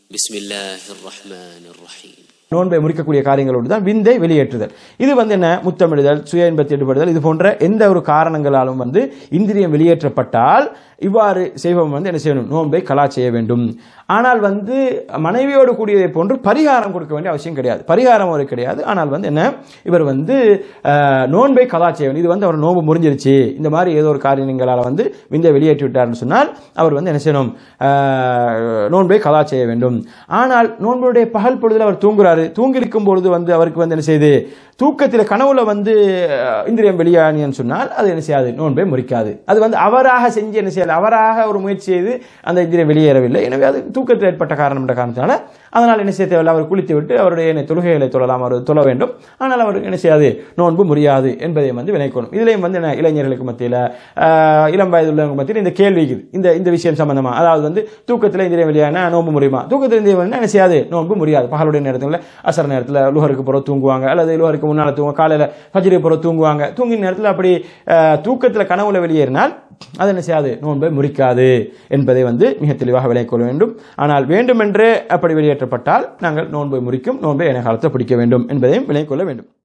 بسم الله الرحمن الرحيم நோன்பை முறிக்கக்கூடிய காரியங்களோடு தான் விந்தை வெளியேற்றுதல் இது வந்து என்ன முத்தமிடுதல் சுய இன்பத்தை ஈடுபடுதல் இது போன்ற எந்த ஒரு காரணங்களாலும் வந்து இந்திரியம் வெளியேற்றப்பட்டால் இவ்வாறு செய்பவன் வந்து என்ன செய்யணும் நோன்பை கலா செய்ய வேண்டும் ஆனால் வந்து மனைவியோடு கூடியதை போன்று பரிகாரம் கொடுக்க வேண்டிய அவசியம் கிடையாது பரிகாரம் ஒரு கிடையாது ஆனால் வந்து என்ன இவர் வந்து அஹ், நோன்பை கலா செய்ய வேண்டும் இது வந்து அவர் நோன்பு முறிஞ்சிருச்சு இந்த மாதிரி ஏதோ ஒரு காரியங்களால் வந்து விந்தை வெளியேற்றி விட்டார்னு சொன்னால் அவர் வந்து என்ன செய்யணும் அஹ், நோன்பை கலா செய்ய வேண்டும் ஆனால் நோன்புடைய பகல் பொழுதுல அவர் தூங்குறாரு தூங்கி இருக்கும் பொழுது வந்து அவருக்கு வந்து என்ன செய்யுது தூக்கத்தில் கனவுல வந்து அஹ், இந்திரியம் வெளியானின்னு சொன்னால் அது என்ன செய்யாது நோன்பை முறிக்காது அது வந்து அவராக செஞ்சு என்ன செய்யல அவராக ஒரு முயற்சி செய்து அந்த இந்திரியம் வெளியேறவில்லை எனவே அது தூக்கத்தில் ஏற்பட்ட காரணம் என்ற காரணத்தினால அதனால் என்ன செய்ய தேவையில்லை அவர் குளித்து விட்டு அவருடைய என்ன தொழுகைகளை தொழலாம் அவர் தொழ வேண்டும் ஆனால் அவர் என்ன செய்யாது நோன்பு முறியாது என்பதையும் வந்து வினைக்கணும் இதுலேயும் வந்து என்ன இளைஞர்களுக்கு மத்தியில் இளம் வயது உள்ளவங்க மத்தியில் இந்த கேள்வி இருக்குது இந்த இந்த விஷயம் சம்பந்தமா அதாவது வந்து தூக்கத்தில் இந்திரியம் வெளியான நோன்பு முறியுமா தூக்கத்தில் இந்திரியம் வெளியான என்ன செய்யாது நோன்பு முறியாது பகலுடைய நேரத்தில் அசர் நேரத்தில் லுகருக்கு பிறகு தூங்குவாங்க அல்லது லுகருக்கு முன்னால் தூங்க காலையில் ஃபஜ்ருக்கு பிறகு தூங்குவாங்க தூங்கின நேரத்தில் அப்படி தூக்கத்தில் கனவுல வெளியேறினால் அது என்ன செய்யாது நோன்பை முறிக்காது என்பதை வந்து மிக தெளிவாக விளங்கிக் கொள்ள வேண்டும் ஆனால் வேண்டுமென்றே அப்படி வெளியேற்றப்பட்டால் நாங்கள் நோன்பை முறிக்கும் நோன்பை என காலத்தில் பிடிக்க வேண்டும் என்பதையும் விளங்கிக் கொள்ள வேண்டும்